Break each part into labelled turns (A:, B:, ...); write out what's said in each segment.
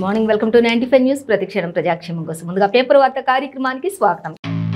A: morning welcome to ninety five news ప్రతిక్షణం ప్రజాక్షేమం కోసం ముందుగా పేపర్ వార్త కార్యక్రమానికి స్వాగతం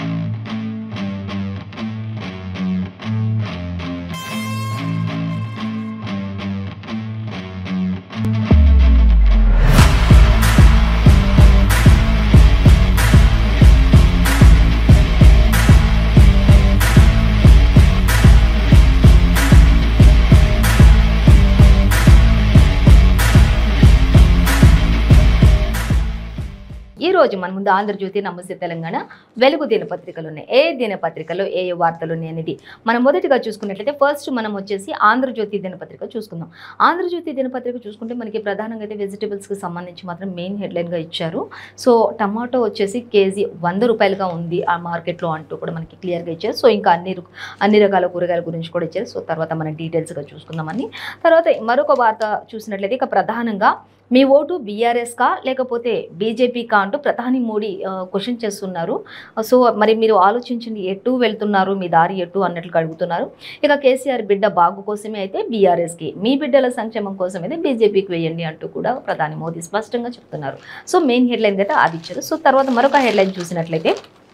A: ఈ రోజు మన ముందు ఆంధ్రజ్యోతి నమస్తే తెలంగాణ వెలుగు దినపత్రికలు ఉన్నాయి ఏ దినపత్రికలో ఏ ఏ వార్తలు ఉన్నాయి అనేది మనం మొదటిగా చూసుకున్నట్లయితే ఫస్ట్ మనం వచ్చేసి ఆంధ్రజ్యోతి దినపత్రిక చూసుకుందాం ఆంధ్రజ్యోతి దినపత్రిక చూసుకుంటే మనకి ప్రధానంగా అయితే వెజిటబుల్స్కి సంబంధించి మాత్రం మెయిన్ హెడ్లైన్గా ఇచ్చారు సో టమాటో వచ్చేసి కేజీ వంద రూపాయలుగా ఉంది ఆ మార్కెట్లో అంటూ కూడా మనకి క్లియర్గా ఇచ్చారు సో ఇంకా అన్ని రు- అన్ని రకాల కూరగాయల గురించి కూడా ఇచ్చారు సో తర్వాత మనం డీటెయిల్స్గా చూసుకుందామని తర్వాత మరొక వార్త చూసినట్లయితే ఇక ప్రధానంగా మీ ఓటు బీఆర్ఎస్కా లేకపోతే బీజేపీకా అంటూ ప్రధాని మోడీ ఆ, క్వశ్చన్ చేస్తున్నారు సో మరి మీరు ఆలోచించండి ఎటు వెళ్తున్నారు మీ దారి ఎటు అన్నట్లుగా అడుగుతున్నారు ఇక కేసీఆర్ బిడ్డ బాగు కోసమే అయితే బీఆర్ఎస్కి మీ బిడ్డల సంక్షేమం కోసం అయితే బీజేపీకి వేయండి అంటూ కూడా ప్రధాని మోదీ స్పష్టంగా చెప్తున్నారు సో మెయిన్ హెడ్లైన్ అయితే అది ఇచ్చారు సో తర్వాత మరొక హెడ్లైన్ చూసినట్లయితే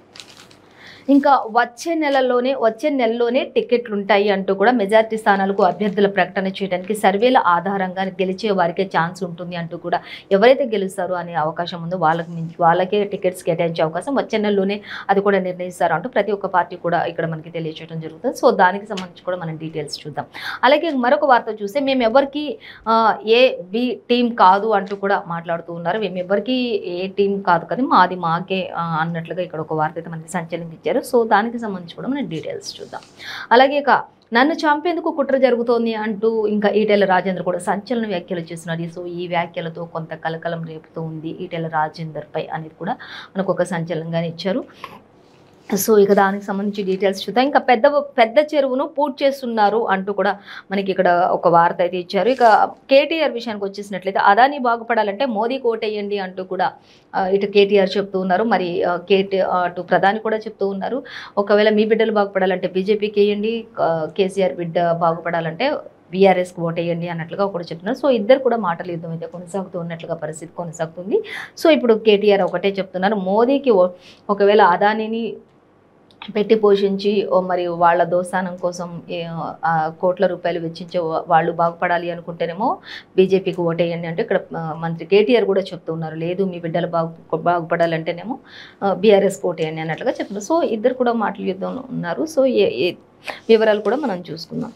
A: ఇంకా వచ్చే నెలలోనే వచ్చే నెలలోనే టికెట్లు ఉంటాయి అంటూ కూడా మెజారిటీ స్థానాలకు అభ్యర్థుల ప్రకటన చేయడానికి సర్వేల ఆధారంగా గెలిచే వారికే ఛాన్స్ ఉంటుంది అంటూ కూడా ఎవరైతే గెలుస్తారో అనే అవకాశం ఉందో వాళ్ళకి మించి వాళ్ళకే టికెట్స్ కేటాయించే అవకాశం వచ్చే నెలలోనే అది కూడా నిర్ణయిస్తారు అంటూ ప్రతి ఒక్క పార్టీ కూడా ఇక్కడ మనకి తెలియచేయడం జరుగుతుంది సో దానికి సంబంధించి కూడా మనం డీటెయిల్స్ చూద్దాం అలాగే మరొక వార్త చూస్తే మేము ఎవరికి ఆ, ఏ బి టీం కాదు అంటూ కూడా మాట్లాడుతూ ఉన్నారు మేము ఎవరికి ఏ టీం కాదు కదా మాది మాకే ఆ, అన్నట్లుగా ఇక్కడ ఒక వార్త అయితే మనకి సంచలనించారు సో దానికి సంబంధించి కూడా మనం డీటెయిల్స్ చూద్దాం అలాగే ఇక నన్ను చంపేందుకు కుట్ర జరుగుతోంది అంటూ ఇంకా ఈటెల రాజేందర్ కూడా సంచలన వ్యాఖ్యలు చేస్తున్నారు సో ఈ వ్యాఖ్యలతో కొంత కలకలం రేపుతూ ఉంది ఈటెల రాజేందర్ పై అనేది కూడా మనకు ఒక సంచలనంగానే ఇచ్చారు సో ఇక దానికి సంబంధించి డీటెయిల్స్ చూద్దాం ఇంకా పెద్ద పెద్ద చెరువును పూర్తి చేస్తున్నారు అంటూ కూడా మనకి ఇక్కడ ఒక వార్త అయితే ఇచ్చారు ఇక కేటీఆర్ విషయానికి వచ్చేసినట్లయితే అదాని బాగుపడాలంటే మోదీ కోటేయండి అంటూ కూడా ఆ, ఇటు కేటీఆర్ చెప్తూ ఉన్నారు మరి ఆ, కేటీ ఆ, అటు ప్రధాని కూడా చెప్తూ ఉన్నారు ఒకవేళ మీ బిడ్డలు బాగుపడాలంటే బీజేపీకి వేయండి ఆ, కేసీఆర్ బిడ్డ బాగుపడాలంటే బీఆర్ఎస్కి ఓటేయండి అన్నట్లుగా కూడా చెప్తున్నారు సో ఇద్దరు కూడా మాటల యుద్ధం అయితే కొనసాగుతూ ఉన్నట్లుగా పరిస్థితి కొనసాగుతుంది సో ఇప్పుడు కేటీఆర్ ఒకటే చెప్తున్నారు మోదీకి ఓ- ఒకవేళ అదానిని పెట్టి పోషించి ఓ మరి వాళ్ళ దోస్తానం కోసం ఏ, ఆ, కోట్ల రూపాయలు వెచ్చించే వా- వాళ్ళు బాగుపడాలి అనుకుంటేనేమో బీజేపీకి ఓటేయండి అంటే ఇక్కడ ఆ, మంత్రి కేటీఆర్ కూడా చెప్తూ ఉన్నారు లేదు మీ బిడ్డలు బాగు బాగుపడాలంటేనేమో బీఆర్ఎస్ ఓటేయండి అన్నట్లుగా చెప్తున్నారు సో ఇద్దరు కూడా మాటలు యుద్ధం ఉన్నారు సో ఏ ఏ వివరాలు కూడా మనం చూసుకుందాం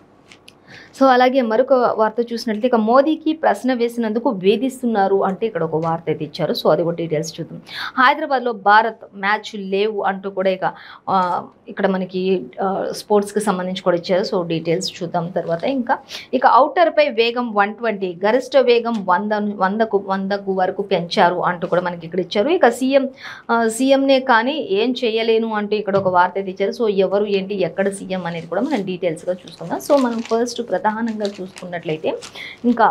A: సో అలాగే మరొక వార్త చూసినట్లయితే ఇక మోదీకి ప్రశ్న వేసినందుకు వేధిస్తున్నారు అంటే ఇక్కడ ఒక వార్త అయితే ఇచ్చారు సో అది కూడా డీటెయిల్స్ చూద్దాం హైదరాబాద్లో భారత్ మ్యాచ్ లేవు అంటూ కూడా ఇక ఆ, ఇక్కడ మనకి ఆ, స్పోర్ట్స్కి సంబంధించి కూడా ఇచ్చారు సో డీటెయిల్స్ చూద్దాం తర్వాత ఇంకా ఇక అవుటర్పై వేగం వన్ ట్వంటీ గరిష్ట వేగం వంద వందకు వందకు వరకు పెంచారు అంటూ కూడా మనకి ఇక్కడ ఇచ్చారు ఇక సీఎం ఆ, సీఎంనే కానీ ఏం చేయలేను అంటూ ఇక్కడ ఒక వార్త అయితే ఇచ్చారు సో ఎవరు ఏంటి ఎక్కడ సీఎం అనేది కూడా మనం డీటెయిల్స్గా చూసుకుందాం సో మనం ఫస్ట్ ప్రధానంగా చూసుకున్నట్లయితే ఇంకా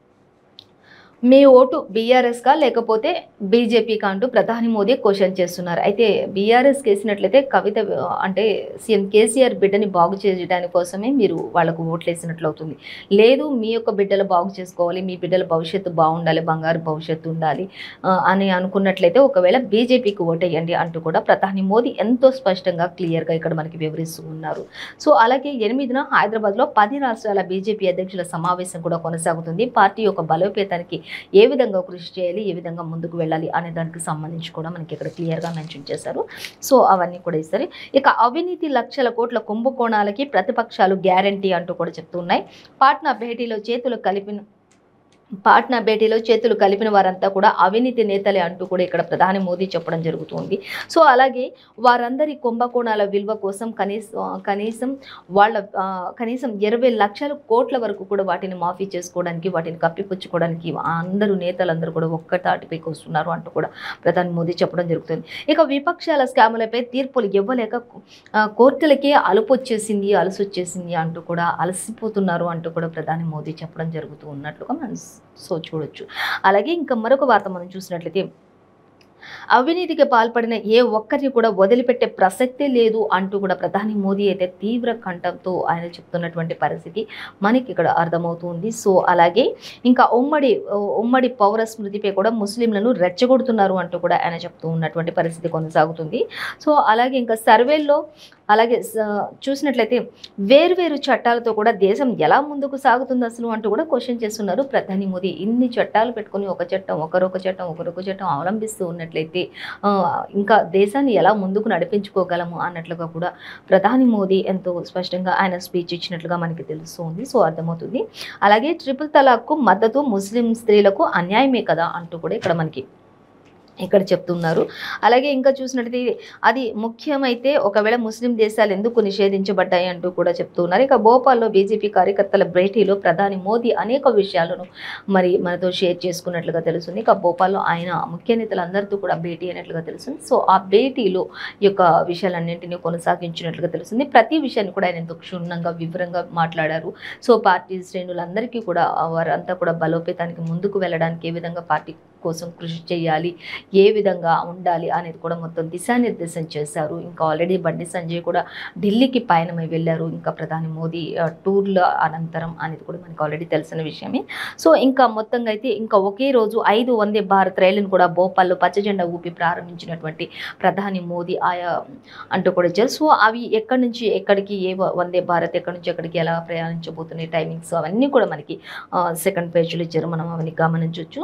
A: మీ ఓటు బీఆర్ఎస్గా లేకపోతే బీజేపీకా అంటూ ప్రధాని మోదీ క్వశ్చన్ చేస్తున్నారు అయితే బీఆర్ఎస్ వేసినట్లయితే కవిత ఆ, అంటే సీఎం కేసీఆర్ బిడ్డని బాగు చేయడానికి కోసమే మీరు వాళ్ళకు ఓట్లు వేసినట్లు అవుతుంది లేదు మీ యొక్క బిడ్డలు బాగు చేసుకోవాలి మీ బిడ్డల భవిష్యత్తు బాగుండాలి బంగారు భవిష్యత్తు ఉండాలి ఆ, అని అనుకున్నట్లయితే ఒకవేళ బీజేపీకి ఓటేయండి అంటూ కూడా ప్రధాని మోదీ ఎంతో స్పష్టంగా క్లియర్గా ఇక్కడ మనకి వివరిస్తూ ఉన్నారు సో అలాగే ఎనిమిదిన హైదరాబాద్లో పది రాష్ట్రాల బీజేపీ అధ్యక్షుల సమావేశం కూడా కొనసాగుతుంది పార్టీ యొక్క బలోపేతానికి ఏ విధంగా కృషి చేయాలి ఏ విధంగా ముందుకు వెళ్ళాలి అనే దానికి సంబంధించి కూడా మనకి ఇక్కడ క్లియర్గా మెన్షన్ చేశారు సో అవన్నీ కూడా ఇస్తారు ఇక అవినీతి లక్షల కోట్ల కుంభకోణాలకి ప్రతిపక్షాలు గ్యారంటీ అంటూ కూడా చెప్తున్నాయి పాట్నా భేటీలో చేతులు కలిపిన పాట్నా భేటీలో చేతులు కలిపిన వారంతా కూడా అవినీతి నేతలే అంటూ కూడా ఇక్కడ ప్రధాని మోదీ చెప్పడం జరుగుతుంది సో అలాగే వారందరి కుంభకోణాల విలువ కోసం కనీసం కనీసం వాళ్ళ ఆ, కనీసం ఇరవై లక్షల కోట్ల వరకు కూడా వాటిని మాఫీ చేసుకోవడానికి వాటిని కప్పిపుచ్చుకోవడానికి అందరూ నేతలందరూ కూడా ఒక్కటాటిపైకి వస్తున్నారు అంటూ కూడా ప్రధాని మోదీ చెప్పడం జరుగుతుంది ఇక విపక్షాల స్కాములపై తీర్పులు ఇవ్వలేక ఆ, కోర్టులకే అలుపు వచ్చేసింది అలసు వచ్చేసింది అంటూ కూడా అలసిపోతున్నారు అంటూ కూడా ప్రధాని మోదీ చెప్పడం జరుగుతూ ఉన్నట్లుగా మనం సో చూడొచ్చు అలాగే ఇంకా మరొక వార్త మనం చూసినట్లయితే అవినీతికి పాల్పడిన ఏ ఒక్కరిని కూడా వదిలిపెట్టే ప్రసక్తే లేదు అంటూ కూడా ప్రధాని మోదీ అయితే తీవ్ర కంఠంతో ఆయన చెప్తున్నటువంటి పరిస్థితి మనకి ఇక్కడ అర్థమవుతుంది సో అలాగే ఇంకా ఉమ్మడి ఉమ్మడి పౌర స్మృతిపై కూడా ముస్లింలను రెచ్చగొడుతున్నారు అంటూ కూడా ఆయన చెప్తూ ఉన్నటువంటి పరిస్థితి కొనసాగుతుంది సో అలాగే ఇంకా సర్వేల్లో అలాగే స- చూసినట్లయితే వేరువేరు చట్టాలతో కూడా దేశం ఎలా ముందుకు సాగుతుంది అసలు అంటూ కూడా క్వశ్చన్ చేస్తున్నారు ప్రధాని మోదీ ఇన్ని చట్టాలు పెట్టుకొని ఒక చట్టం ఒకరొక చట్టం ఒకరొక చట్టం అవలంబిస్తూ ఉన్నట్లయితే ఆ, ఇంకా దేశాన్ని ఎలా ముందుకు నడిపించుకోగలము అన్నట్లుగా కూడా ప్రధాని మోదీ ఎంతో స్పష్టంగా ఆయన స్పీచ్ ఇచ్చినట్లుగా మనకి తెలుస్తుంది సో అర్థమవుతుంది అలాగే ట్రిపుల్ తలాక్కు మద్దతు ముస్లిం స్త్రీలకు అన్యాయమే కదా అంటూ కూడా ఇక్కడ మనకి ఇక్కడ చెప్తున్నారు అలాగే ఇంకా చూసినట్లయితే అది ముఖ్యమైతే ఒకవేళ ముస్లిం దేశాలు ఎందుకు నిషేధించబడ్డాయి అంటూ కూడా చెప్తున్నారు ఇక భోపాల్లో బీజేపీ కార్యకర్తల భేటీలో ప్రధాని మోదీ అనేక విషయాలను మరి మనతో షేర్ చేసుకున్నట్లుగా తెలుస్తుంది ఇక భోపాల్లో ఆయన ముఖ్య నేతలందరితో కూడా భేటీ అయినట్లుగా తెలుస్తుంది సో ఆ భేటీలో ఈ యొక్క విషయాలన్నింటినీ కొనసాగించినట్లుగా తెలుస్తుంది ప్రతి విషయాన్ని కూడా ఆయన ఎంతో క్షుణ్ణంగా వివరంగా మాట్లాడారు సో పార్టీ శ్రేణులందరికీ కూడా వారంతా కూడా బలోపేతానికి ముందుకు వెళ్ళడానికి ఏ విధంగా పార్టీ కోసం కృషి చేయాలి ఏ విధంగా ఉండాలి అనేది కూడా మొత్తం దిశానిర్దేశం చేశారు ఇంకా ఆల్రెడీ బండి సంజయ్ కూడా ఢిల్లీకి పయనమై వెళ్ళారు ఇంకా ప్రధాని మోదీ ఆ, టూర్ల అనంతరం అనేది కూడా మనకు ఆల్రెడీ తెలిసిన విషయమే సో ఇంకా మొత్తంగా అయితే ఇంకా ఒకే రోజు ఐదు వందే భారత్ రైలును కూడా భోపాల్లో పచ్చజెండా ఊపి ప్రారంభించినటువంటి ప్రధాని మోదీ ఆయా అంటూ కూడా ఇచ్చారు సో అవి ఎక్కడి నుంచి ఎక్కడికి ఏ వ- వందే భారత్ ఎక్కడి నుంచి ఎక్కడికి ఎలా ప్రయాణించబోతున్నాయి టైమింగ్స్ అవన్నీ కూడా మనకి సెకండ్ పేజ్లో ఇచ్చారు మనం అవన్నీ గమనించవచ్చు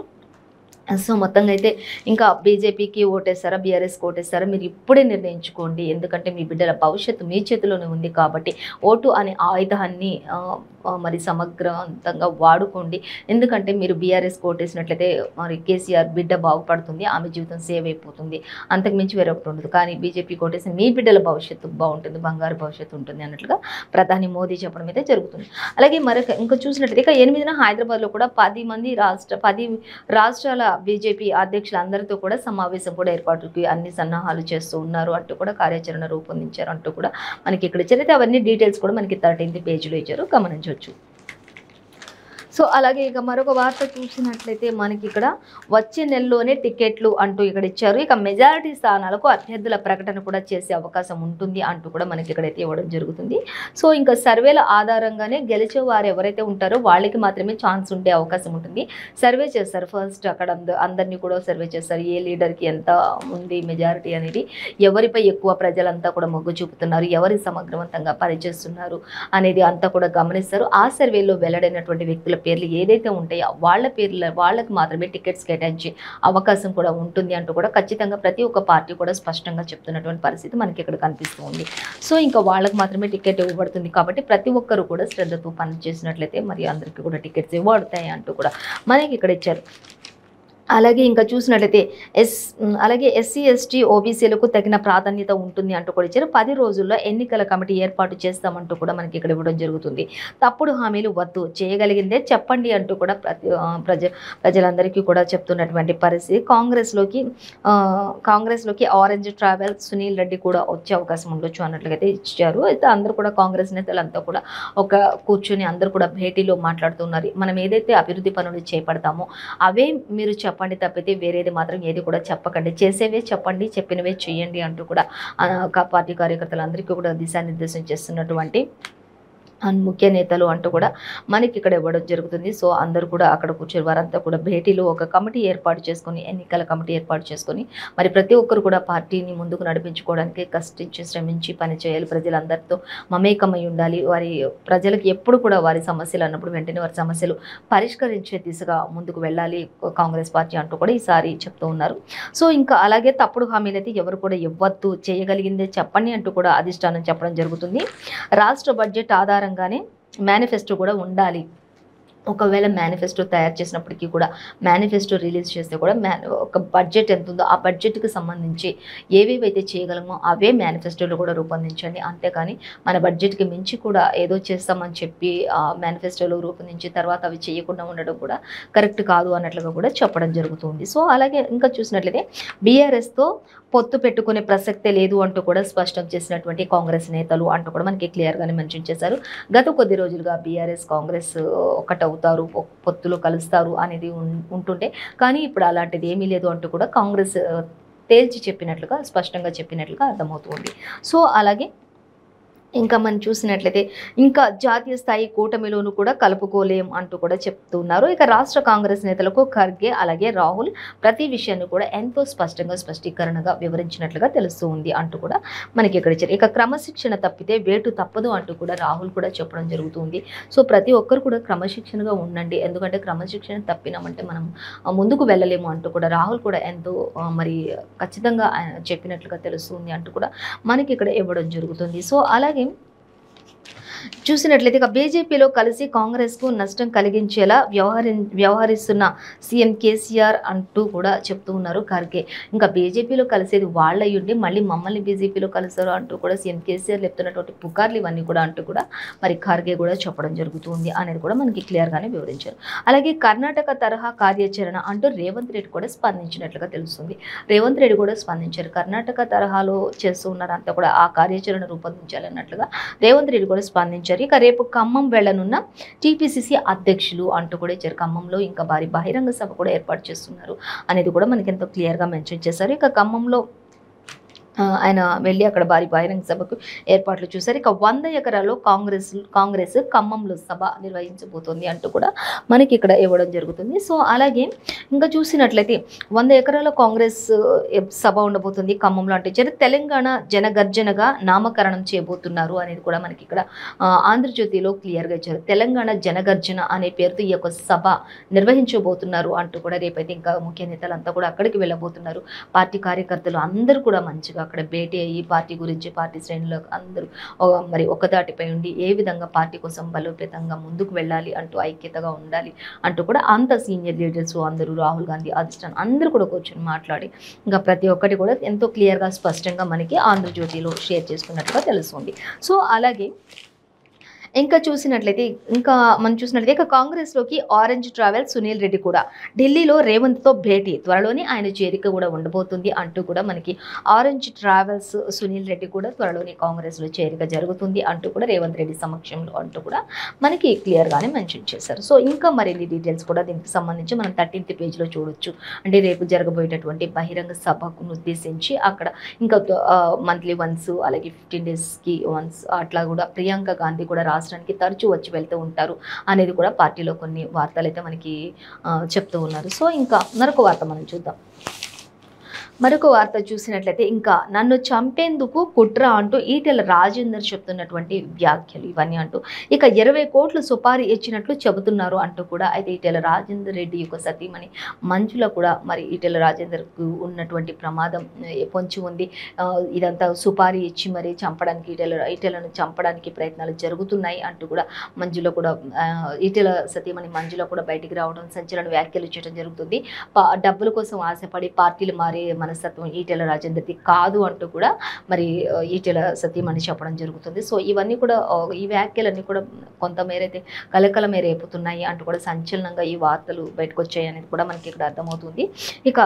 A: సో మొత్తంగా అయితే ఇంకా బీజేపీకి ఓటేస్తారా బీఆర్ఎస్కి ఓటేస్తారా మీరు ఇప్పుడే నిర్ణయించుకోండి ఎందుకంటే మీ బిడ్డల భవిష్యత్తు మీ చేతిలోనే ఉంది కాబట్టి ఓటు అనే ఆయుధాన్ని ఆ, ఆ, మరి సమగ్రవంతంగా వాడుకోండి ఎందుకంటే మీరు బీఆర్ఎస్కి ఓటేసినట్లయితే మరి కేసీఆర్ బిడ్డ బాగుపడుతుంది ఆమె జీవితం సేవ్ అయిపోతుంది అంతకుమించి వేరొకటి ఉండదు కానీ బీజేపీకి ఓటేసి మీ బిడ్డల భవిష్యత్తు బాగుంటుంది బంగారు భవిష్యత్తు ఉంటుంది అన్నట్లుగా ప్రధాని మోదీ చెప్పడం అయితే జరుగుతుంది అలాగే మరొక ఇంకా చూసినట్లయితే ఇక ఎనిమిదిన హైదరాబాద్లో కూడా పది మంది రాష్ట్ర పది రాష్ట్రాల బీజేపీ అధ్యక్షులందరితో కూడా సమావేశం కూడా ఏర్పాటుకి అన్ని సన్నాహాలు చేస్తూ ఉన్నారు అంటూ కూడా కార్యాచరణ రూపొందించారు అంటూ కూడా మనకి ఇక్కడ ఇచ్చారు అయితే అవన్నీ డీటెయిల్స్ కూడా మనకి థర్టీన్త్ పేజీలో ఇచ్చారు గమనించవచ్చు సో అలాగే ఇక మరొక వార్త చూసినట్లయితే మనకి ఇక్కడ వచ్చే నెలలోనే టికెట్లు అంటూ ఇక్కడ ఇచ్చారు ఇక మెజారిటీ స్థానాలకు అభ్యర్థుల ప్రకటన కూడా చేసే అవకాశం ఉంటుంది అంటూ కూడా మనకి ఇక్కడైతే ఇవ్వడం జరుగుతుంది సో ఇంకా సర్వేల ఆధారంగానే గెలిచే వారు ఎవరైతే ఉంటారో వాళ్ళకి మాత్రమే ఛాన్స్ ఉండే అవకాశం ఉంటుంది సర్వే చేస్తారు ఫస్ట్ అక్కడ అంద అందరినీ కూడా సర్వే చేస్తారు ఏ లీడర్కి ఎంత ఉంది మెజారిటీ అనేది ఎవరిపై ఎక్కువ ప్రజలంతా కూడా మొగ్గు చూపుతున్నారు ఎవరి సమగ్రవంతంగా పనిచేస్తున్నారు అనేది అంతా కూడా గమనిస్తారు ఆ సర్వేలో వెల్లడైనటువంటి వ్యక్తుల పేర్లు ఏదైతే ఉంటాయో వాళ్ళ పేర్ల వాళ్ళకి మాత్రమే టికెట్స్ కేటాయించే అవకాశం కూడా ఉంటుంది అంటూ కూడా ఖచ్చితంగా ప్రతి ఒక్క పార్టీ కూడా స్పష్టంగా చెప్తున్నటువంటి పరిస్థితి మనకి ఇక్కడ కనిపిస్తూ ఉంది సో ఇంకా వాళ్ళకి మాత్రమే టికెట్ ఇవ్వబడుతుంది కాబట్టి ప్రతి ఒక్కరు కూడా శ్రద్ధతో పని చేసినట్లయితే మరి అందరికీ కూడా టికెట్స్ ఇవ్వబడతాయి అంటూ కూడా మనకి ఇక్కడ ఇచ్చారు అలాగే ఇంకా చూసినట్లయితే ఎస్ ఉమ్, అలాగే ఎస్సీ ఎస్టీ ఓబీసీలకు తగిన ప్రాధాన్యత ఉంటుంది అంటూ కూడా ఇచ్చారు పది రోజుల్లో ఎన్నికల కమిటీ ఏర్పాటు చేస్తామంటూ కూడా మనకి ఇక్కడ ఇవ్వడం జరుగుతుంది తప్పుడు హామీలు వద్దు చేయగలిగిందే చెప్పండి అంటూ కూడా ప్రతి ఆ, ప్రజ ప్రజలందరికీ కూడా చెప్తున్నటువంటి పరిస్థితి కాంగ్రెస్లోకి ఆ, కాంగ్రెస్లోకి ఆరెంజ్ ట్రావెల్ సునీల్ రెడ్డి కూడా వచ్చే అవకాశం ఉండొచ్చు అన్నట్లుగా అయితే ఇచ్చారు అయితే అందరూ కూడా కాంగ్రెస్ నేతలంతా కూడా ఒక కూర్చొని అందరూ కూడా భేటీలో మాట్లాడుతున్నారు మనం ఏదైతే అభివృద్ధి పనులు చేపడతామో అవే మీరు చెప్పండి తప్పితే వేరేది మాత్రం ఏది కూడా చెప్పకండి చేసేవే చెప్పండి చెప్పినవే చేయండి అంటూ కూడా ఆ, కా- పార్టీ కార్యకర్తలందరికీ కూడా దిశానిర్దేశం చేస్తున్నటువంటి అండ్ ముఖ్య నేతలు అంటూ కూడా మనకి ఇక్కడ ఇవ్వడం జరుగుతుంది సో అందరూ కూడా అక్కడ కూర్చొని వారంతా కూడా భేటీలో ఒక కమిటీ ఏర్పాటు చేసుకొని ఎన్నికల కమిటీ ఏర్పాటు చేసుకొని మరి ప్రతి ఒక్కరు కూడా పార్టీని ముందుకు నడిపించుకోవడానికి కష్టించి శ్రమించి పనిచేయాలి ప్రజలందరితో మమేకమై ఉండాలి వారి ప్రజలకు ఎప్పుడు కూడా వారి సమస్యలు అన్నప్పుడు వెంటనే వారి సమస్యలు పరిష్కరించే దిశగా ముందుకు వెళ్ళాలి కాంగ్రెస్ పార్టీ అంటూ కూడా ఈసారి చెప్తూ ఉన్నారు సో ఇంకా అలాగే తప్పుడు హామీలు అయితే ఎవరు కూడా ఇవ్వద్దు చేయగలిగిందే చెప్పండి అంటూ కూడా అధిష్టానం చెప్పడం జరుగుతుంది రాష్ట్ర బడ్జెట్ ఆధారంగానే మేనిఫెస్టో కూడా ఉండాలి ఒకవేళ మేనిఫెస్టో తయారు చేసినప్పటికీ కూడా మేనిఫెస్టో రిలీజ్ చేస్తే కూడా మ్యా ఒక బడ్జెట్ ఎంత ఉందో ఆ బడ్జెట్కి సంబంధించి ఏవేవైతే చేయగలమో అవే మేనిఫెస్టోలో కూడా రూపొందించండి అంతేకాని మన బడ్జెట్కి మించి కూడా ఏదో చేస్తామని చెప్పి ఆ మేనిఫెస్టోలో రూపొందించి తర్వాత అవి చేయకుండా ఉండడం కూడా కరెక్ట్ కాదు అన్నట్లుగా కూడా చెప్పడం జరుగుతుంది సో అలాగే ఇంకా చూసినట్లయితే బీఆర్ఎస్తో పొత్తు పెట్టుకునే ప్రసక్తే లేదు అంటూ కూడా స్పష్టం చేసినటువంటి కాంగ్రెస్ నేతలు అంటూ కూడా మనకి క్లియర్గానే మెన్షన్ చేశారు గత కొద్ది రోజులుగా బీఆర్ఎస్ కాంగ్రెస్ ఒకటవుతారు ఒక పొత్తులో కలుస్తారు అనేది ఉన్- ఉంటుంటే కానీ ఇప్పుడు అలాంటిది ఏమీ లేదు అంటూ కూడా కాంగ్రెస్ ఆ, తేల్చి చెప్పినట్లుగా స్పష్టంగా చెప్పినట్లుగా అర్థమవుతుంది సో అలాగే ఇంకా మనం చూసినట్లయితే ఇంకా జాతీయ స్థాయి కూటమిలోను కూడా కలుపుకోలేం అంటూ కూడా చెప్తున్నారు ఇక రాష్ట్ర కాంగ్రెస్ నేతలకు ఖర్గే అలాగే రాహుల్ ప్రతి విషయాన్ని కూడా ఎంతో స్పష్టంగా స్పష్టీకరణగా వివరించినట్లుగా తెలుస్తూ ఉంది అంటూ కూడా మనకి ఇక్కడ ఇచ్చారు ఇక క్రమశిక్షణ తప్పితే వేటు తప్పదు అంటూ కూడా రాహుల్ కూడా చెప్పడం జరుగుతుంది సో ప్రతి ఒక్కరు కూడా క్రమశిక్షణగా ఉండండి ఎందుకంటే క్రమశిక్షణ తప్పినామంటే మనం ఆ, ముందుకు వెళ్ళలేము అంటూ కూడా రాహుల్ కూడా ఎంతో ఆ, మరి ఖచ్చితంగా ఆయన చెప్పినట్లుగా తెలుస్తుంది అంటూ కూడా మనకి ఇక్కడ ఇవ్వడం జరుగుతుంది సో అలాగే చూసినట్లయితే ఇక బీజేపీలో కలిసి కాంగ్రెస్కు నష్టం కలిగించేలా వ్యవహరి వ్యవహరిస్తున్న సీఎం కేసీఆర్ అంటూ కూడా చెప్తూ ఉన్నారు ఖర్గే ఇంకా బీజేపీలో కలిసేది వాళ్ళ ఉండి మళ్ళీ మమ్మల్ని బీజేపీలో కలిసారు అంటూ కూడా సీఎం కేసీఆర్ చెప్తున్నటువంటి పుకార్లు ఇవన్నీ కూడా అంటూ కూడా మరి ఖర్గే కూడా చెప్పడం జరుగుతుంది అనేది కూడా మనకి క్లియర్గానే వివరించారు అలాగే కర్ణాటక తరహా కార్యాచరణ అంటూ రేవంత్ రెడ్డి కూడా స్పందించినట్లుగా తెలుస్తుంది రేవంత్ రెడ్డి కూడా స్పందించారు కర్ణాటక తరహాలో చేస్తూ ఉన్నారంతా కూడా ఆ కార్యాచరణ రూపొందించాలన్నట్లుగా రేవంత్ రెడ్డి కూడా స్పందించారు ఇక రేపు ఖమ్మం వెళ్ళనున్న టీపీసీసీ అధ్యక్షులు అంటూ కూడా ఇచ్చారు ఖమ్మంలో ఇంకా భారీ బహిరంగ సభ కూడా ఏర్పాటు చేస్తున్నారు అనేది కూడా మనకి ఎంతో క్లియర్గా మెన్షన్ చేశారు ఇక ఖమ్మంలో ఆ, ఆయన వెళ్ళి అక్కడ భారీ బహిరంగ సభకు ఏర్పాట్లు చూశారు ఇక వంద ఎకరాల్లో కాంగ్రెస్ కాంగ్రెస్ ఖమ్మంలో సభ నిర్వహించబోతోంది అంటూ కూడా మనకి ఇక్కడ ఇవ్వడం జరుగుతుంది సో అలాగే ఇంకా చూసినట్లయితే వంద ఎకరాల కాంగ్రెస్ ఏ, సభ ఉండబోతుంది ఖమ్మంలో అంటే ఇచ్చారు తెలంగాణ జనగర్జనగా నామకరణం చేయబోతున్నారు అనేది కూడా మనకి ఇక్కడ ఆ, ఆంధ్రజ్యోతిలో క్లియర్గా ఇచ్చారు తెలంగాణ జనగర్జన అనే పేరుతో ఈ యొక్క సభ నిర్వహించబోతున్నారు అంటూ కూడా రేపైతే ఇంకా ముఖ్య నేతలంతా కూడా అక్కడికి వెళ్ళబోతున్నారు పార్టీ కార్యకర్తలు అందరూ కూడా మంచిగా అక్కడ భేటీ అయ్యి పార్టీ గురించి పార్టీ శ్రేణులు అందరూ ఓ, మరి ఒక్కదాటిపై ఉండి ఏ విధంగా పార్టీ కోసం బలోపేతంగా ముందుకు వెళ్ళాలి అంటూ ఐక్యతగా ఉండాలి అంటూ కూడా అంత సీనియర్ లీడర్స్ అందరూ రాహుల్ గాంధీ అధిష్టానం అందరూ కూడా కూర్చొని మాట్లాడి ఇంకా ప్రతి ఒక్కటి కూడా ఎంతో క్లియర్గా స్పష్టంగా మనకి ఆంధ్రజ్యోతిలో షేర్ చేసుకున్నట్టుగా తెలుస్తుంది సో అలాగే ఇంకా చూసినట్లయితే ఇంకా మనం చూసినట్లయితే ఇక కాంగ్రెస్లోకి ఆరెంజ్ ట్రావెల్ సునీల్ రెడ్డి కూడా ఢిల్లీలో రేవంత్తో భేటీ త్వరలోనే ఆయన చేరిక కూడా ఉండబోతుంది అంటూ కూడా మనకి ఆరెంజ్ ట్రావెల్స్ సునీల్ రెడ్డి కూడా త్వరలోనే కాంగ్రెస్లో చేరిక జరుగుతుంది అంటూ కూడా రేవంత్ రెడ్డి సమక్షంలో అంటూ కూడా మనకి క్లియర్గానే మెన్షన్ చేశారు సో ఇంకా మరిన్ని డీటెయిల్స్ కూడా దీనికి సంబంధించి మనం థర్టీన్త్ పేజ్లో చూడొచ్చు అంటే రేపు జరగబోయేటటువంటి బహిరంగ సభకు ఉద్దేశించి అక్కడ ఇంకా మంత్లీ వన్స్ అలాగే ఫిఫ్టీన్ డేస్కి వన్స్ అట్లా కూడా ప్రియాంక గాంధీ కూడా రాష్ట్రానికి తరచూ వచ్చి వెళ్తూ ఉంటారు అనేది కూడా పార్టీలో కొన్ని వార్తలు అయితే మనకి ఆ, చెప్తూ ఉన్నారు సో ఇంకా మరొక వార్త మనం చూద్దాం మరొక వార్త చూసినట్లయితే ఇంకా నన్ను చంపేందుకు కుట్ర అంటూ ఈటెల రాజేందర్ చెప్తున్నటువంటి వ్యాఖ్యలు ఇవన్నీ అంటూ ఇక ఇరవై కోట్లు సుపారీ ఇచ్చినట్లు చెబుతున్నారు అంటూ కూడా అయితే ఈటెల రాజేందర్ రెడ్డి యొక్క సతీమణి మంజుల కూడా మరి ఈటెల రాజేందర్కు ఉన్నటువంటి ప్రమాదం ఏ, పొంచి ఉంది ఆ, ఇదంతా సుపారీ ఇచ్చి మరి చంపడానికి ఈటెల ఈటెలను చంపడానికి ప్రయత్నాలు జరుగుతున్నాయి అంటూ కూడా మంజుల కూడా ఆ, ఈటెల సతీమణి మంజుల కూడా బయటికి రావడం సంచలన వ్యాఖ్యలు చేయడం జరుగుతుంది పా- డబ్బుల కోసం ఆశపడి పార్టీలు మారే మనస్తత్వం ఈటెల రాజేందర్ది కాదు అంటూ కూడా మరి ఆ, ఈటెల సతీమణి చెప్పడం జరుగుతుంది సో ఇవన్నీ కూడా ఆ, ఈ వ్యాఖ్యలన్నీ కూడా కొంతమేర అయితే కలకలమే రేపుతున్నాయి అంటూ కూడా సంచలనంగా ఈ వార్తలు బయటకు వచ్చాయి అనేది కూడా మనకి ఇక్కడ అర్థమవుతుంది ఇక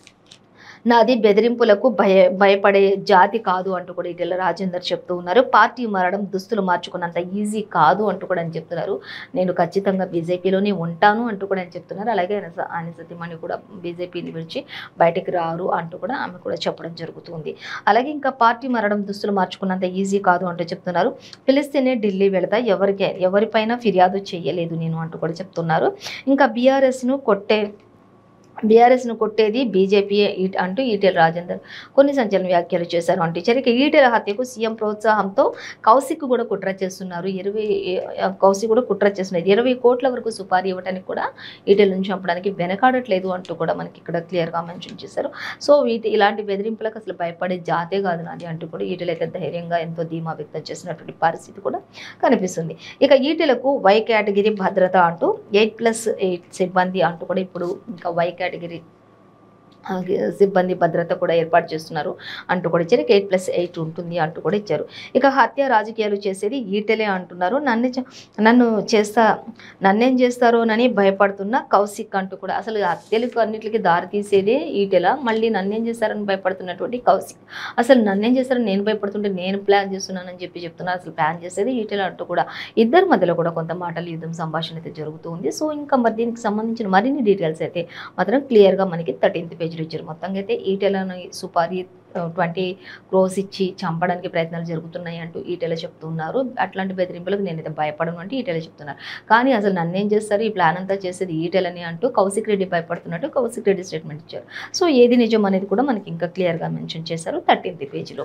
A: నాది బెదిరింపులకు భయ భయపడే జాతి కాదు అంటూ కూడా ఈటెల రాజేందర్ చెప్తూ ఉన్నారు పార్టీ మారడం దుస్తులు మార్చుకున్నంత ఈజీ కాదు అంటూ కూడా అని చెప్తున్నారు నేను ఖచ్చితంగా బీజేపీలోనే ఉంటాను అంటూ కూడా అని చెప్తున్నారు అలాగే ఆయన స- ఆయన సతీమణి కూడా బీజేపీని విడిచి బయటికి రారు అంటూ కూడా ఆమె కూడా చెప్పడం జరుగుతుంది అలాగే ఇంకా పార్టీ మారడం దుస్తులు మార్చుకున్నంత ఈజీ కాదు అంటూ చెప్తున్నారు పిలిస్తేనే ఢిల్లీ వెళతా ఎవరికి ఎవరిపైన ఫిర్యాదు చేయలేదు నేను అంటూ కూడా చెప్తున్నారు ఇంకా బీఆర్ఎస్ను కొట్టే బీఆర్ఎస్ను కొట్టేది బీజేపీ అంటూ ఈటెల రాజేందర్ కొన్ని సంచలన వ్యాఖ్యలు చేశారు అంటూ ఇచ్చారు ఈటెల హత్యకు సీఎం ప్రోత్సాహంతో కౌశిక్ కూడా కుట్ర చేస్తున్నారు ఇరవై కౌశిక్ కూడా కుట్ర చేస్తున్నారు ఇరవై కోట్ల వరకు సుపారీ ఇవ్వడానికి కూడా ఈటెలను చంపడానికి వెనకాడట్లేదు అంటూ కూడా మనకి ఇక్కడ క్లియర్గా మెన్షన్ చేశారు సో వీటి ఇలాంటి బెదిరింపులకు అసలు భయపడే జాతే కాదు నాది అంటూ కూడా ఈటెల అయితే ధైర్యంగా ఎంతో ధీమా వ్యక్తం చేసినటువంటి పరిస్థితి కూడా కనిపిస్తుంది ఇక ఈటెలకు వై కేటగిరీ భద్రత అంటూ ఎయిట్ ప్లస్ ఎయిట్ సిబ్బంది అంటూ కూడా ఇప్పుడు ఇంకా వై కేటగిరీ ఆ, సిబ్బంది భద్రత కూడా ఏర్పాటు చేస్తున్నారు అంటూ కూడా ఇచ్చారు ఇక ఎయిట్ ప్లస్ ఎయిట్ ఉంటుంది అంటూ కూడా ఇచ్చారు ఇక హత్య రాజకీయాలు చేసేది ఈటెలే అంటున్నారు నన్ను చ- నన్ను చేస్తా నన్నేం చేస్తారోనని భయపడుతున్న కౌశిక్ అంటూ కూడా అసలు హత్యలకు అన్నిటికీ దారి తీసేదే ఈటెల మళ్ళీ నన్నేం చేస్తారని భయపడుతున్నటువంటి కౌశిక్ అసలు నన్నేం చేస్తారని నేను భయపడుతుంటే నేను ప్లాన్ చేస్తున్నానని చెప్పి చెప్తున్నా అసలు ప్లాన్ చేసేది ఈటెల అంటూ కూడా ఇద్దరి మధ్యలో కూడా కొంత మాటలు యుద్ధం సంభాషణ అయితే జరుగుతూ ఉంది సో ఇంకా మరి దీనికి సంబంధించిన మరిన్ని డీటెయిల్స్ అయితే మాత్రం క్లియర్గా మనకి థర్టీన్త్ పేజ్ పేజీలు ఇచ్చారు మొత్తంగా అయితే ఈటెలను సుపారీ ట్వంటీ క్రోస్ ఇచ్చి చంపడానికి ప్రయత్నాలు జరుగుతున్నాయి అంటూ ఈటెల చెప్తున్నారు అట్లాంటి బెదిరింపులకు నేనైతే భయపడను అంటే ఈటెల చెప్తున్నారు కానీ అసలు నన్ను ఏం చేస్తారు ఈ ప్లాన్ అంతా చేసేది ఈటెలని అంటూ కౌశిక్ రెడ్డి భయపడుతున్నట్టు కౌశిక్ రెడ్డి స్టేట్మెంట్ ఇచ్చారు సో ఏది నిజం అనేది కూడా మనకి ఇంకా క్లియర్గా మెన్షన్ చేశారు థర్టీన్త్ పేజీలో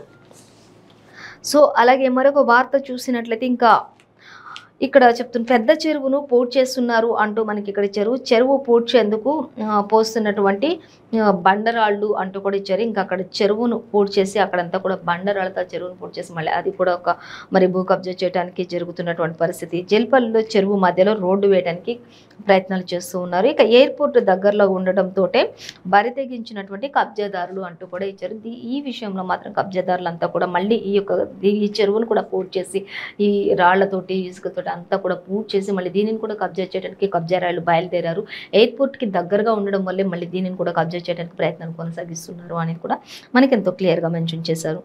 A: సో అలాగే మరొక వార్త చూసినట్లయితే ఇంకా ఇక్కడ చెప్తున్న పెద్ద చెరువును పూర్తి చేస్తున్నారు అంటూ మనకి ఇక్కడ చెరువు చెరువు పూడ్చేందుకు ఆ, పోస్తున్నటువంటి ఆ, బండరాళ్ళు అంటూ కూడా ఇచ్చారు ఇంకా అక్కడ చెరువును పూర్తి చేసి అక్కడంతా కూడా బండరాళ్ళతో చెరువును పూర్తి చేసి మళ్ళీ అది కూడా ఒక మరి భూ కబ్జా చేయడానికి జరుగుతున్నటువంటి పరిస్థితి జల్పల్లిలో చెరువు మధ్యలో రోడ్డు వేయడానికి ప్రయత్నాలు చేస్తూ ఉన్నారు ఇక ఎయిర్పోర్ట్ దగ్గరలో ఉండటంతో బరి తెగించినటువంటి కబ్జాదారులు అంటూ కూడా ఇచ్చారు దీ- ఈ విషయంలో మాత్రం కబ్జాదారులంతా కూడా మళ్ళీ ఈ యొక్క దీ- ఈ చెరువును కూడా పూర్తి చేసి ఈ రాళ్లతోటి ఇసుకతోటి అంతా కూడా పూర్తి చేసి మళ్ళీ దీనిని కూడా కబ్జా చేయడానికి కబ్జా రాయలు బయలుదేరారు ఎయిర్పోర్ట్కి దగ్గరగా ఉండడం వల్లే మళ్ళీ దీనిని కూడా కబ్జా చేయడానికి ప్రయత్నం కొనసాగిస్తున్నారు అనేది కూడా మనకి ఎంతో క్లియర్గా మెన్షన్ చేశారు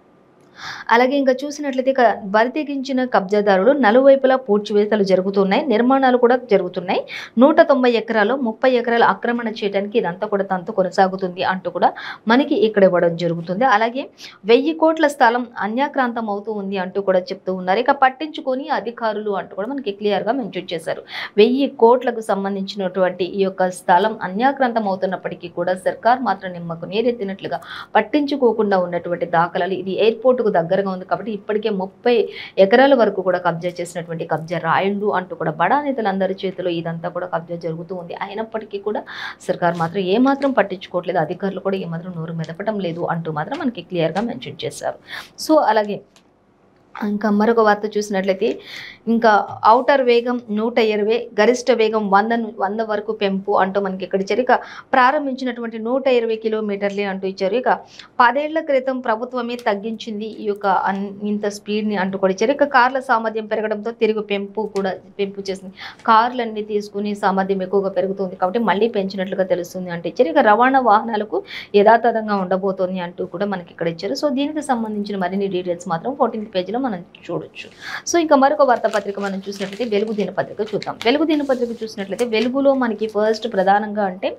A: అలాగే ఇంకా చూసినట్లయితే ఇక బరి తెగించిన కబ్జాదారులు నలువైపులా పూడ్చివేతలు జరుగుతున్నాయి నిర్మాణాలు కూడా జరుగుతున్నాయి నూట తొంభై ఎకరాలు ముప్పై ఎకరాలు ఆక్రమణ చేయడానికి ఇదంతా కూడా తంతు కొనసాగుతుంది అంటూ కూడా మనకి ఇక్కడ ఇవ్వడం జరుగుతుంది అలాగే వెయ్యి కోట్ల స్థలం అన్యాక్రాంతం అవుతూ ఉంది అంటూ కూడా చెప్తూ ఉన్నారు ఇక పట్టించుకొని అధికారులు అంటూ కూడా మనకి క్లియర్గా మెన్షన్ చేశారు వెయ్యి కోట్లకు సంబంధించినటువంటి ఈ యొక్క స్థలం అన్యాక్రాంతం అవుతున్నప్పటికీ కూడా సర్కార్ మాత్రం నిమ్మకు నీరెత్తినట్లుగా పట్టించుకోకుండా ఉన్నటువంటి దాఖలాలు ఇది ఎయిర్పోర్టుకు దగ్గరగా ఉంది కాబట్టి ఇప్పటికే ముప్పై ఎకరాల వరకు కూడా కబ్జా చేసినటువంటి కబ్జా రాయిళ్ళు అంటూ కూడా బడా నేతలందరి చేతిలో ఇదంతా కూడా కబ్జా జరుగుతూ ఉంది అయినప్పటికీ కూడా సర్కార్ మాత్రం ఏమాత్రం పట్టించుకోవట్లేదు అధికారులు కూడా ఏమాత్రం నోరు మెదపడం లేదు అంటూ మాత్రం మనకి క్లియర్గా మెన్షన్ చేశారు సో అలాగే ఇంకా మరొక వార్త చూసినట్లయితే ఇంకా ఔటర్ వేగం నూట ఇరవై గరిష్ట వేగం వంద ను- వంద వరకు పెంపు అంటూ మనకి ఇక్కడ ఇచ్చారు ఇక ప్రారంభించినటువంటి నూట ఇరవై కిలోమీటర్లే అంటూ ఇచ్చారు ఇక పదేళ్ల క్రితం ప్రభుత్వమే తగ్గించింది ఈ యొక్క అన్- ఇంత స్పీడ్ని అంటూ కూడా ఇచ్చారు ఇక కార్ల సామర్థ్యం పెరగడంతో తిరిగి పెంపు కూడా పెంపు చేసింది కార్లన్నీ తీసుకుని సామర్థ్యం ఎక్కువగా పెరుగుతుంది కాబట్టి మళ్ళీ పెంచినట్లుగా తెలుస్తుంది అంటే ఇచ్చారు ఇక రవాణా వాహనాలకు యథాతథంగా ఉండబోతోంది అంటూ కూడా మనకి ఇక్కడ ఇచ్చారు సో దీనికి సంబంధించిన మరిన్ని డీటెయిల్స్ మాత్రం ఫోర్టీన్త్ పేజీలో మనం చూడొచ్చు సో ఇంకా మరొక వార్తాపత్రిక మనం చూసినట్లయితే వెలుగు దినపత్రిక చూద్దాం వెలుగు దినపత్రిక చూసినట్లయితే వెలుగులో మనకి ఫస్ట్ ప్రధానంగా అంటే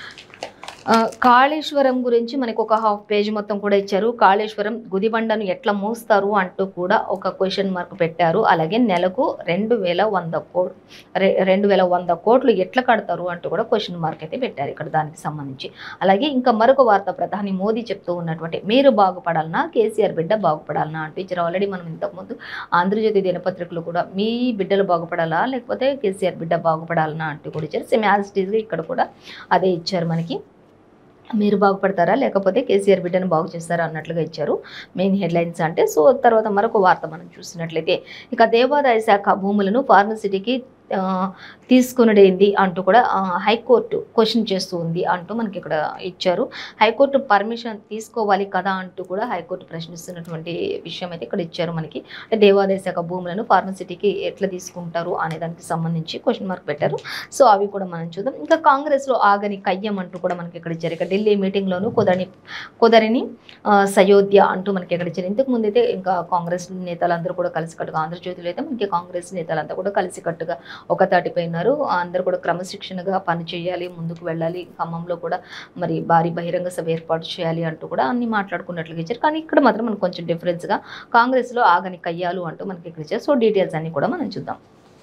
A: ఆ, కాళేశ్వరం గురించి మనకు ఒక హాఫ్ పేజ్ మొత్తం కూడా ఇచ్చారు కాళేశ్వరం గుదిబండను ఎట్లా మోస్తారు అంటూ కూడా ఒక క్వశ్చన్ మార్క్ పెట్టారు అలాగే నెలకు రెండు వేల వంద కోట్ రె- రెండు వేల వంద కోట్లు ఎట్లా కడతారు అంటూ కూడా క్వశ్చన్ మార్క్ అయితే పెట్టారు ఇక్కడ దానికి సంబంధించి అలాగే ఇంకా మరొక వార్త ప్రధాని మోదీ చెప్తూ ఉన్నటువంటి మీరు బాగుపడాలన్నా కేసీఆర్ బిడ్డ బాగుపడాలన్నా అంటూ ఇచ్చారు ఆల్రెడీ మనం ఇంతకుముందు ఆంధ్రజ్యోతి దినపత్రికలు కూడా మీ బిడ్డలు బాగుపడాలా లేకపోతే కేసీఆర్ బిడ్డ బాగుపడాలన్నా అంటూ కూడా ఇచ్చారు సేమ్ యాజ్ ఇట్ ఈస్గా ఇక్కడ కూడా అదే ఇచ్చారు మనకి మీరు బాగుపడతారా లేకపోతే కేసీఆర్ బిడ్డను బాగు చేస్తారా అన్నట్లుగా ఇచ్చారు మెయిన్ హెడ్లైన్స్ అంటే సో తర్వాత మరొక వార్త మనం చూసినట్లయితే ఇక దేవాదాయ శాఖ భూములను ఫార్మసిటీకి ఆ, తీసుకునడేంది అంటూ కూడా ఆ, హైకోర్టు క్వశ్చన్ చేస్తూ ఉంది అంటూ మనకి ఇక్కడ ఇచ్చారు హైకోర్టు పర్మిషన్ తీసుకోవాలి కదా అంటూ కూడా హైకోర్టు ప్రశ్నిస్తున్నటువంటి విషయం అయితే ఇక్కడ ఇచ్చారు మనకి అంటే దేవాదాయ శాఖ భూములను ఫార్మసిటీకి ఎట్లా తీసుకుంటారు అనే దానికి సంబంధించి క్వశ్చన్ మార్క్ పెట్టారు సో అవి కూడా మనం చూద్దాం ఇంకా కాంగ్రెస్లో ఆగని కయ్యం అంటూ కూడా మనకి ఇక్కడ ఇచ్చారు ఇక ఢిల్లీ మీటింగ్లోను కుదరని కుదరని ఆ, సయోధ్య అంటూ మనకి ఇక్కడ ఇచ్చారు ఇంతకు ముందు అయితే ఇంకా కాంగ్రెస్ నేతలందరూ కూడా కలిసికట్టుగా ఆంధ్రజ్యోతిలో అయితే మనకి కాంగ్రెస్ నేతలంతా కూడా కలిసికట్టుగా ఒక తాటిపై ఉన్నారు అందరూ కూడా క్రమశిక్షణగా పని చేయాలి ముందుకు వెళ్ళాలి ఖమ్మంలో కూడా మరి భారీ బహిరంగ సభ ఏర్పాటు చేయాలి అంటూ కూడా అన్ని మాట్లాడుకున్నట్లుగా ఇచ్చారు కానీ ఇక్కడ మాత్రం మనకు కొంచెం డిఫరెన్స్గా కాంగ్రెస్లో ఆగని కయ్యాలు అంటూ మనకి ఇక్కడ ఇచ్చారు సో డీటెయిల్స్ అన్ని కూడా మనం చూద్దాం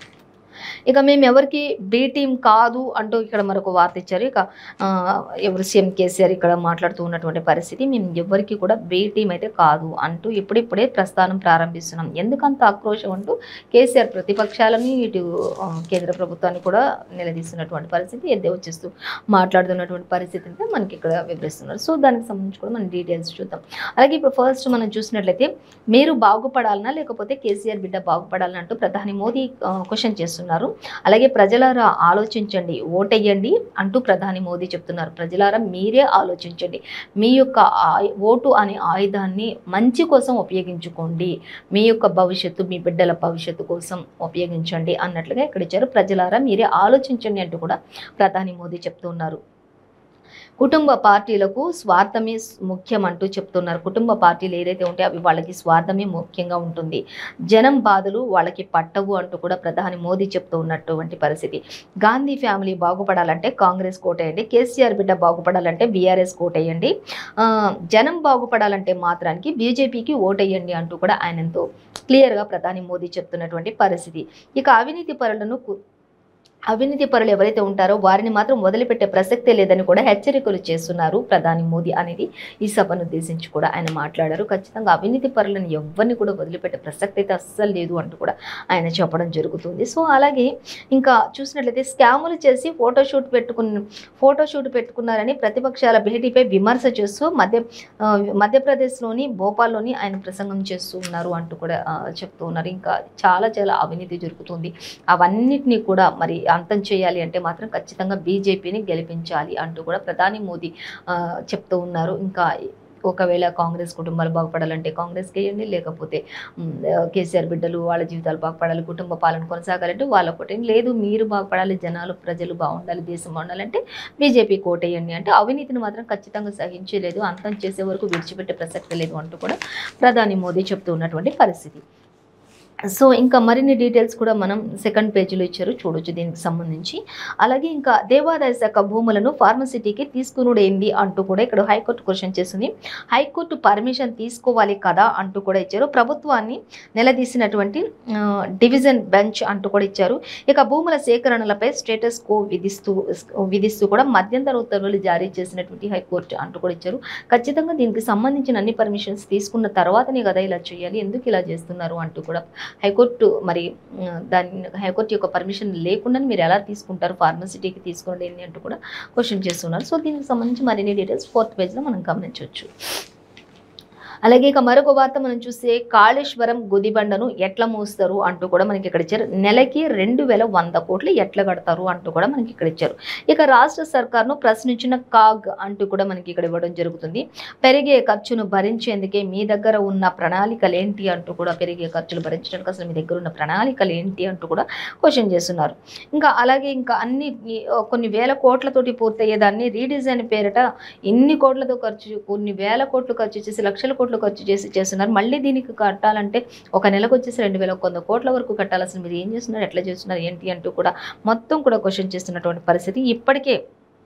A: ఇక మేము ఎవరికి బి టీం కాదు అంటూ ఇక్కడ మరొక వార్త ఇచ్చారు ఇక ఆ, ఎవరు సీఎం కేసీఆర్ ఇక్కడ మాట్లాడుతూ ఉన్నటువంటి పరిస్థితి మేము ఎవరికి కూడా బి టీం అయితే కాదు అంటూ ఇప్పుడిప్పుడే ప్రస్థానం ప్రారంభిస్తున్నాం ఎందుకంత ఆక్రోశం అంటూ కేసీఆర్ ప్రతిపక్షాలని ఇటు ఆ, కేంద్ర ప్రభుత్వాన్ని కూడా నిలదీస్తున్నటువంటి పరిస్థితి ఎద్దేవా చేస్తూ మాట్లాడుతున్నటువంటి పరిస్థితి అంటే మనకి ఇక్కడ వివరిస్తున్నారు సో దానికి సంబంధించి కూడా మనం డీటెయిల్స్ చూద్దాం అలాగే ఇప్పుడు ఫస్ట్ మనం చూసినట్లయితే మీరు బాగుపడాలనా లేకపోతే కేసీఆర్ బిడ్డ బాగుపడాలనా అంటూ ప్రధాని మోదీ క్వశ్చన్ చేస్తున్నారు అలాగే ప్రజలారా ఆలోచించండి ఓటెయ్యండి అంటూ ప్రధాని మోదీ చెప్తున్నారు ప్రజలారా మీరే ఆలోచించండి మీ యొక్క ఆ- ఓటు అనే ఆయుధాన్ని మంచి కోసం ఉపయోగించుకోండి మీ యొక్క భవిష్యత్తు మీ బిడ్డల భవిష్యత్తు కోసం ఉపయోగించండి అన్నట్లుగా ఇక్కడ ఇచ్చారు ప్రజలారా మీరే ఆలోచించండి అంటూ కూడా ప్రధాని మోదీ చెప్తున్నారు కుటుంబ పార్టీలకు స్వార్థమే ముఖ్యం అంటూ చెప్తున్నారు కుటుంబ పార్టీలు ఏదైతే ఉంటాయో అవి వాళ్ళకి స్వార్థమే ముఖ్యంగా ఉంటుంది జనం బాధలు వాళ్ళకి పట్టవు అంటూ కూడా ప్రధాని మోదీ చెప్తూ ఉన్నటువంటి పరిస్థితి గాంధీ ఫ్యామిలీ బాగుపడాలంటే కాంగ్రెస్ కోటేయండి కేసీఆర్ బిడ్డ బాగుపడాలంటే బీఆర్ఎస్ కోటేయండి ఆ, జనం బాగుపడాలంటే మాత్రానికి బీజేపీకి ఓటేయండి అంటూ కూడా ఆయన ఎంతో క్లియర్గా ప్రధాని మోదీ చెప్తున్నటువంటి పరిస్థితి ఇక అవినీతి పరులను కు- అవినీతి పరులు ఎవరైతే ఉంటారో వారిని మాత్రం వదిలిపెట్టే ప్రసక్తే లేదని కూడా హెచ్చరికలు చేస్తున్నారు ప్రధాని మోదీ అనేది ఈ సభను ఉద్దేశించి కూడా ఆయన మాట్లాడారు ఖచ్చితంగా అవినీతి పరులను ఎవరిని కూడా వదిలిపెట్టే ప్రసక్తి అయితే అస్సలు లేదు అంటూ కూడా ఆయన చెప్పడం జరుగుతుంది సో అలాగే ఇంకా చూసినట్లయితే స్కాములు చేసి ఫోటోషూట్ పెట్టుకున్న ఫోటోషూట్ పెట్టుకున్నారని ప్రతిపక్షాల భేటీపై విమర్శ చేస్తూ మధ్య ఆ, మధ్యప్రదేశ్లోని భోపాల్లోని ఆయన ప్రసంగం చేస్తూ ఉన్నారు అంటూ కూడా ఆ, చెప్తూ ఉన్నారు ఇంకా చాలా చాలా అవినీతి జరుగుతుంది అవన్నిటినీ కూడా మరి అంతం చేయాలి అంటే మాత్రం ఖచ్చితంగా బీజేపీని గెలిపించాలి అంటూ కూడా ప్రధాని మోదీ ఆ, చెప్తూ ఉన్నారు ఇంకా ఒకవేళ కాంగ్రెస్ కుటుంబాలు బాగుపడాలంటే కాంగ్రెస్ వేయండి లేకపోతే ఉమ్, కేసీఆర్ బిడ్డలు వాళ్ళ జీవితాలు బాగుపడాలి కుటుంబ పాలన కొనసాగాలంటే వాళ్ళ ఒకటి లేదు మీరు బాగుపడాలి జనాలు ప్రజలు బాగుండాలి దేశం బాగుండాలంటే బీజేపీ కోటేయండి అంటే అవినీతిని మాత్రం ఖచ్చితంగా సహించలేదు అంతం చేసే వరకు విడిచిపెట్టే ప్రసక్తి లేదు అంటూ కూడా ప్రధాని మోదీ చెప్తూ ఉన్నటువంటి పరిస్థితి సో ఇంకా మరిన్ని డీటెయిల్స్ కూడా మనం సెకండ్ పేజీలో ఇచ్చారు చూడొచ్చు దీనికి సంబంధించి అలాగే ఇంకా దేవాదాయ శాఖ భూములను ఫార్మసిటీకి తీసుకునుడేంది అంటూ కూడా ఇక్కడ హైకోర్టు క్వశ్చన్ చేసింది హైకోర్టు పర్మిషన్ తీసుకోవాలి కదా అంటూ కూడా ఇచ్చారు ప్రభుత్వాన్ని నిలదీసినటువంటి ఆ, డివిజన్ బెంచ్ అంటూ కూడా ఇచ్చారు ఇక భూముల సేకరణలపై స్టేటస్ కో విధిస్తూ విధిస్తూ కూడా మధ్యంతర ఉత్తర్వులు జారీ చేసినటువంటి హైకోర్టు అంటూ కూడా ఇచ్చారు ఖచ్చితంగా దీనికి సంబంధించిన అన్ని పర్మిషన్స్ తీసుకున్న తర్వాతనే కదా ఇలా చేయాలి ఎందుకు ఇలా చేస్తున్నారు అంటూ కూడా హైకోర్టు మరి ఆ, దాని హైకోర్టు యొక్క పర్మిషన్ లేకుండా మీరు ఎలా తీసుకుంటారు ఫార్మసిటీకి తీసుకోండి అంటూ కూడా క్వశ్చన్ చేస్తున్నారు సో దీనికి సంబంధించి మరిన్ని డీటెయిల్స్ ఫోర్త్ పేజ్లో మనం గమనించవచ్చు అలాగే ఇక మరొక వార్త మనం చూస్తే కాళేశ్వరం గుదిబండను ఎట్లా మోస్తారు అంటూ కూడా మనకి ఇక్కడ ఇచ్చారు నెలకి రెండు వేల వంద కోట్లు ఎట్లా కడతారు అంటూ కూడా మనకి ఇక్కడ ఇచ్చారు ఇక రాష్ట్ర సర్కార్ను ప్రశ్నించిన కాగ్ అంటూ కూడా మనకి ఇక్కడ ఇవ్వడం జరుగుతుంది పెరిగే ఖర్చును భరించేందుకే మీ దగ్గర ఉన్న ప్రణాళికలు ఏంటి అంటూ కూడా పెరిగే ఖర్చులు భరించడానికి అసలు మీ దగ్గర ఉన్న ప్రణాళికలు ఏంటి అంటూ కూడా క్వశ్చన్ చేస్తున్నారు ఇంకా అలాగే ఇంకా అన్ని ఈ, కొన్ని వేల కోట్లతోటి పూర్తయ్యేదాన్ని రీడిజైన్ పేరిట ఇన్ని కోట్లతో ఖర్చు కొన్ని వేల కోట్లు ఖర్చు చేసి లక్షల కోట్లు ఖర్చు చేసి చేస్తున్నారు మళ్ళీ దీనికి కట్టాలంటే ఒక నెలకు వచ్చేసి రెండు వేల వంద కోట్ల వరకు కట్టాలి అసలు మీరు ఏం చేస్తున్నారు ఎట్లా చేస్తున్నారు ఏంటి అంటూ కూడా మొత్తం కూడా క్వశ్చన్ చేస్తున్నటువంటి పరిస్థితి ఇప్పటికే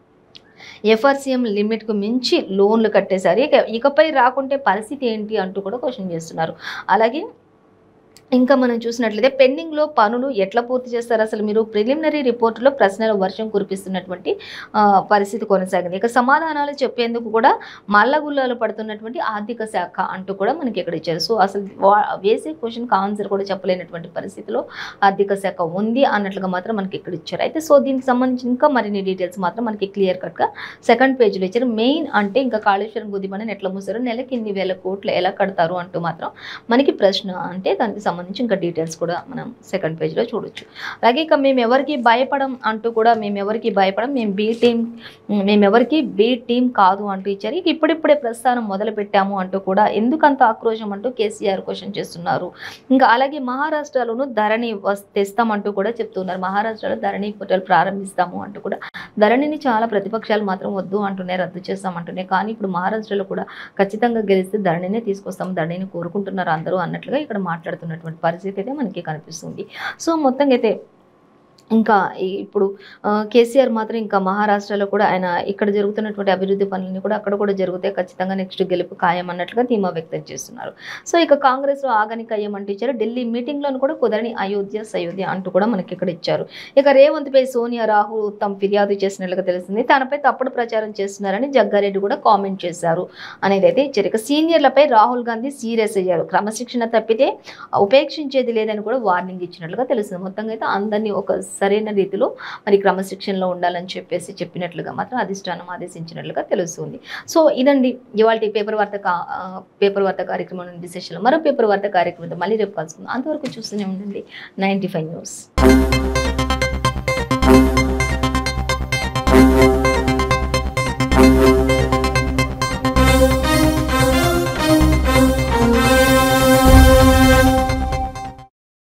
A: ఎఫ్ఆర్సీఎం లిమిట్కు మించి లోన్లు కట్టేశారు ఇక ఇకపై రాకుంటే పరిస్థితి ఏంటి అంటూ కూడా క్వశ్చన్ చేస్తున్నారు అలాగే ఇంకా మనం చూసినట్లయితే పెండింగ్లో పనులు ఎట్లా పూర్తి చేస్తారు అసలు మీరు ప్రిలిమినరీ రిపోర్టులో ప్రశ్నల వర్షం కురిపిస్తున్నటువంటి ఆ, పరిస్థితి కొనసాగింది ఇక సమాధానాలు చెప్పేందుకు కూడా మల్లగుల్లాలు పడుతున్నటువంటి ఆర్థిక శాఖ అంటూ కూడా మనకి ఇక్కడ ఇచ్చారు సో అసలు వా- వేసే క్వశ్చన్కి ఆన్సర్ కూడా చెప్పలేనటువంటి పరిస్థితిలో ఆర్థిక శాఖ ఉంది అన్నట్లుగా మాత్రం మనకి ఇక్కడ ఇచ్చారు అయితే సో దీనికి సంబంధించి ఇంకా మరిన్ని డీటెయిల్స్ మాత్రం మనకి క్లియర్ కట్గా సెకండ్ పేజ్లో ఇచ్చారు మెయిన్ అంటే ఇంకా కాళేశ్వరం గుదిమని ఎట్లా మూసారు నెలకి ఇన్ని వేల కోట్లు ఎలా కడతారు అంటూ మాత్రం మనకి ప్రశ్న అంటే దానికి సంబంధించి ఇంకా డీటెయిల్స్ కూడా మనం సెకండ్ పేజ్లో చూడొచ్చు అలాగే ఇక మేము ఎవరికి భయపడం అంటూ కూడా మేము ఎవరికి భయపడం మేము బీ టీం మేము ఎవరికి బీ టీం కాదు అంటూ ఇచ్చారు ఇక ఇప్పుడిప్పుడే ప్రస్థానం మొదలు పెట్టాము అంటూ కూడా ఎందుకంత ఆక్రోశం అంటూ కేసీఆర్ క్వశ్చన్ చేస్తున్నారు ఇంకా అలాగే మహారాష్ట్రలోను ధరణి వస్ తెస్తామంటూ కూడా చెప్తున్నారు మహారాష్ట్రలో ధరణి పోర్టల్ ప్రారంభిస్తాము అంటూ కూడా ధరణిని చాలా ప్రతిపక్షాలు మాత్రం వద్దు అంటున్నాయి రద్దు చేస్తామంటున్నాయి కానీ ఇప్పుడు మహారాష్ట్రలో కూడా ఖచ్చితంగా గెలిస్తే ధరణినే తీసుకొస్తాం ధరణిని కోరుకుంటున్నారు అందరూ అన్నట్లుగా ఇక్కడ మాట్లాడుతున్నటువంటి పరిస్థితి అయితే మనకి కనిపిస్తుంది సో మొత్తంగా అయితే ఇంకా ఈ- ఇప్పుడు ఆ, కేసీఆర్ మాత్రం ఇంకా మహారాష్ట్రలో కూడా ఆయన ఇక్కడ జరుగుతున్నటువంటి అభివృద్ధి పనులని కూడా అక్కడ కూడా జరుగుతాయి ఖచ్చితంగా నెక్స్ట్ గెలుపు ఖాయం అన్నట్లుగా ధీమా వ్యక్తం చేస్తున్నారు సో ఇక కాంగ్రెస్లో ఆగనికి అయ్యమంటూ ఇచ్చారు ఢిల్లీ మీటింగ్లను కూడా కుదరని అయోధ్య సయోధ్య అంటూ కూడా మనకి ఇక్కడ ఇచ్చారు ఇక రేవంత్పై సోనియా రాహుల్ తమ ఫిర్యాదు చేసినట్లుగా తెలిసింది తనపై తప్పుడు ప్రచారం చేస్తున్నారని జగ్గారెడ్డి కూడా కామెంట్ చేశారు అనేది అయితే ఇచ్చారు ఇక సీనియర్లపై రాహుల్ గాంధీ సీరియస్ అయ్యారు క్రమశిక్షణ తప్పితే ఉపేక్షించేది లేదని కూడా వార్నింగ్ ఇచ్చినట్లుగా తెలుస్తుంది మొత్తంగా అయితే అందరినీ ఒక సరైన రీతిలో మరి క్రమశిక్షణలో ఉండాలని చెప్పేసి చెప్పినట్లుగా మాత్రం అధిష్టానం ఆదేశించినట్లుగా తెలుస్తుంది సో ఇదండి ఇవాళ పేపర్ వార్త కా- ఆ, పేపర్ వార్త కార్యక్రమం నుండి సెషన్లో మరో పేపర్ వార్త కార్యక్రమంతో మళ్ళీ రేపు కలుసుకుందాం అంతవరకు చూస్తూనే ఉండండి నైంటీ ఫైవ్ న్యూస్